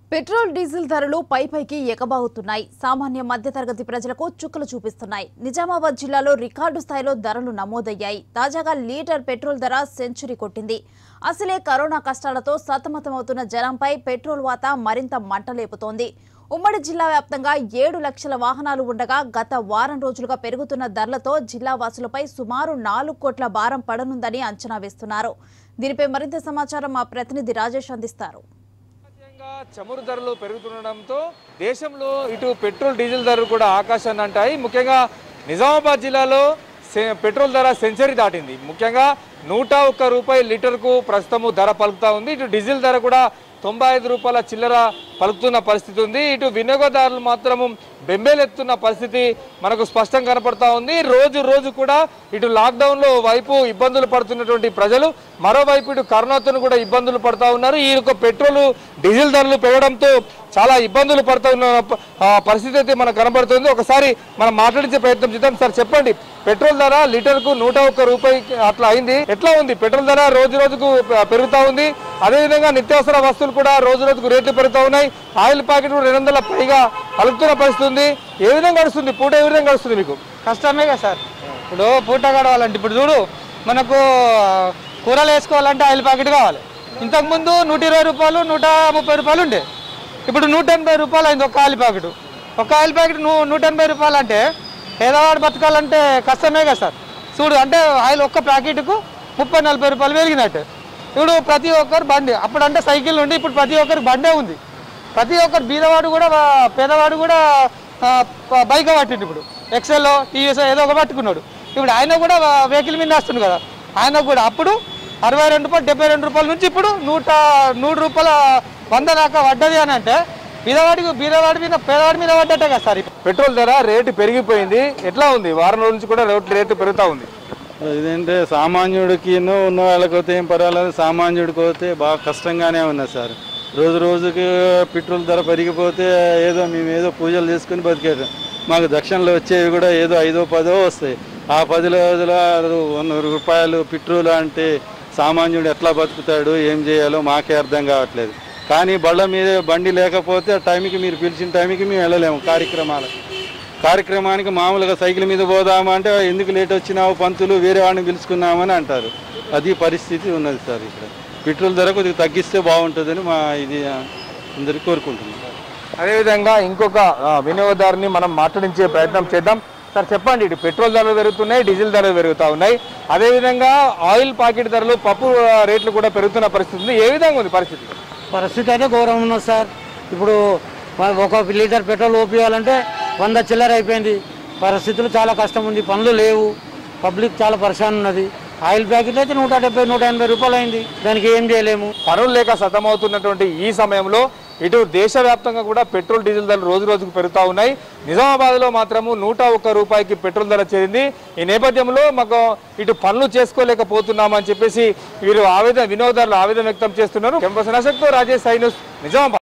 petrol diesel ధరలు పై పైకి ఎగబాగుతున్నాయి సామాన్య మధ్యతరగతి ప్రజలకు చుక్కలు చూపిస్తున్నాయి నిజామాబాద్ జిల్లాలో రికార్డు స్థాయిలో ధరలు నమోదయ్యాయి తాజాగా లీటర్ పెట్రోల్ ధర సెంచురీ కొట్టింది అసలే కరోనా కష్టాలతో సతమతమవుతున్న జనంపై పెట్రోల్ వాత మరింత మంటలేపుతోంది ఉమ్మడి జిల్లా వ్యాప్తంగా ఏడు లక్షల వాహనాలు ఉండగా గత వారం రోజులుగా పెరుగుతున్న ధరలతో జిల్లా వాసులపై సుమారు నాలుగు కోట్ల భారం పడనుందని అంచనా వేస్తున్నారు దీనిపై మరింత సమాచారం మా ప్రతినిధి రాజేష్ అందిస్తారు ముఖ్యంగా చమురు ధరలు పెరుగుతుండడంతో దేశంలో ఇటు పెట్రోల్ డీజిల్ ధరలు కూడా ఆకాశాన్ని అంటాయి ముఖ్యంగా నిజామాబాద్ జిల్లాలో సె- పెట్రోల్ ధర సెంచరీ దాటింది ముఖ్యంగా నూట ఒక్క రూపాయి లీటర్కు ప్రస్తుతము ధర పలుకుతా ఉంది ఇటు డీజిల్ ధర కూడా తొంభై ఐదు రూపాయల చిల్లర పలుకుతున్న పరిస్థితి ఉంది ఇటు వినియోగదారులు మాత్రము బెంబేలెత్తున్న పరిస్థితి మనకు స్పష్టం కనపడతా ఉంది రోజు రోజు కూడా ఇటు లాక్డౌన్లో వైపు ఇబ్బందులు పడుతున్నటువంటి ప్రజలు మరోవైపు ఇటు కరోనాతో కూడా ఇబ్బందులు పడతా ఉన్నారు ఈ యొక్క పెట్రోల్ డీజిల్ ధరలు పెరగడంతో చాలా ఇబ్బందులు పడుతూ ఉన్న ప- ఆ పరిస్థితి అయితే మనకు కనబడుతుంది ఒకసారి మనం మాట్లాడించే ప్రయత్నం చేద్దాం సార్ చెప్పండి పెట్రోల్ ధర లీటర్కు నూట ఒక్క రూపాయి అట్లా అయింది ఎట్లా ఉంది పెట్రోల్ ధర రోజు రోజుకు పె- పెరుగుతా ఉంది అదేవిధంగా నిత్యావసర వస్తువులు కూడా రోజు రోజుకు రేట్లు పెరుగుతూ ఉన్నాయి ఆయిల్ ప్యాకెట్ కూడా రెండు వందల పైగా పలుకుతున్న పరిస్థితి ఉంది ఏ విధంగా గడుస్తుంది పూట ఏ విధంగా గడుస్తుంది మీకు కష్టమే కదా సార్ ఇప్పుడు పూట గడవాలంటే ఇప్పుడు చూడు మనకు కూరలు వేసుకోవాలంటే ఆయిల్ ప్యాకెట్ కావాలి ఇంతకుముందు నూట ఇరవై రూపాయలు నూట ముప్పై రూపాయలు ఉండే ఇప్పుడు నూట ఎనభై రూపాయలు అయింది ఒక ఆయిల్ ప్యాకెట్ ఒక ఆయిల్ ప్యాకెట్ నూ నూట ఎనభై రూపాయలు అంటే పేదవాడు బతకాలంటే కష్టమే కదా సార్ చూడు అంటే ఆయిల్ ఒక్క ప్యాకెట్కు ముప్పై నలభై రూపాయలు పెరిగినట్టు ఇప్పుడు ప్రతి ఒక్కరు బండి అప్పుడు అంటే సైకిల్ ఉండి ఇప్పుడు ప్రతి ఒక్కరికి బండే ఉంది ప్రతి ఒక్కరు బీదవాడు కూడా వా- పేదవాడు కూడా ఆ, ప- బైక్ పట్టిండు ఇప్పుడు ఎక్సెల్ టీవీఎస్ ఏదో ఒక పట్టుకున్నాడు ఇప్పుడు ఆయన కూడా వా- వెహికల్ మీద వస్తుంది కదా ఆయన కూడా అప్పుడు అరవై రెండు రూపాయలు డెబ్బై రెండు రూపాయల నుంచి ఇప్పుడు నూట నూరు రూపాయల వంద దాకా పడ్డది అని అంటే బీదవాడికి బీదవాడి మీద పేదవాడి మీద పడ్డట్టే కదా సార్ ఇప్పుడు పెట్రోల్ ధర రేటు పెరిగిపోయింది ఎట్లా ఉంది వారం రోజుల నుంచి కూడా రేటు రేటు పెరుగుతూ ఉంది ఇదేంటే సామాన్యుడికి ఉన్న వాళ్ళకి అయితే ఏం పర్వాలేదు సామాన్యుడికి అయితే బాగా కష్టంగానే ఉన్నది సార్ రోజు రోజుకి పెట్రోల్ ధర పెరిగిపోతే ఏదో మేము ఏదో పూజలు చేసుకుని బతికారు మాకు దక్షిణలో వచ్చేవి కూడా ఏదో ఐదో పదో వస్తాయి ఆ పది రోజుల వంద రూపాయలు పెట్రోల్ అంటే సామాన్యుడు ఎట్లా బతుకుతాడు ఏం చేయాలో మాకే అర్థం కావట్లేదు కానీ బళ్ళ మీద బండి లేకపోతే ఆ టైంకి మీరు పిలిచిన టైంకి మేము వెళ్ళలేము కార్యక్రమాలకు కార్యక్రమానికి మామూలుగా సైకిల్ మీద పోదామా అంటే ఎందుకు లేట్ వచ్చినావు పంతులు వేరే వాడిని పిలుచుకున్నామని అంటారు అది పరిస్థితి ఉన్నది సార్ ఇక్కడ పెట్రోల్ ధర కొద్దిగా తగ్గిస్తే బాగుంటుందని మా ఇది అందరికీ కోరుకుంటున్నాం అదేవిధంగా ఇంకొక ఆ, వినియోగదారుని మనం మాట్లాడించే ప్రయత్నం చేద్దాం సార్ చెప్పండి ఇటు పెట్రోల్ ధరలు పెరుగుతున్నాయి డీజిల్ ధరలు పెరుగుతూ ఉన్నాయి అదేవిధంగా ఆయిల్ ప్యాకెట్ ధరలు పప్పు ఆ, రేట్లు కూడా పెరుగుతున్న పరిస్థితి ఉంది ఏ విధంగా ఉంది పరిస్థితి పరిస్థితి అయితే ఘోరం ఉన్నది సార్ ఇప్పుడు ఒక లీటర్ పెట్రోల్ ఓపియాలంటే వంద చిల్లర అయిపోయింది పరిస్థితులు చాలా కష్టం ఉంది పనులు లేవు పబ్లిక్ చాలా పరిశాన్ ఉన్నది ఆయిల్ ప్యాకెట్ అయితే నూట డెబ్బై నూట ఎనభై రూపాయలు అయింది దానికి ఏం చేయలేము పనులు లేక సతమవుతున్నటువంటి ఈ సమయంలో ఇటు దేశవ్యాప్తంగా కూడా పెట్రోల్ డీజిల్ ధరలు రోజు రోజుకు పెరుగుతూ ఉన్నాయి నిజామాబాద్లో మాత్రము నూట ఒక్క రూపాయికి పెట్రోల్ ధర చేరింది ఈ నేపథ్యంలో మాకు ఇటు పనులు చేసుకోలేకపోతున్నామని చెప్పేసి వీరు ఆవేదన వినోదారులు ఆవేదన వ్యక్తం చేస్తున్నారు కెంపస్ నశక్తో రాజేష్ సైనస్ నిజామాబాద్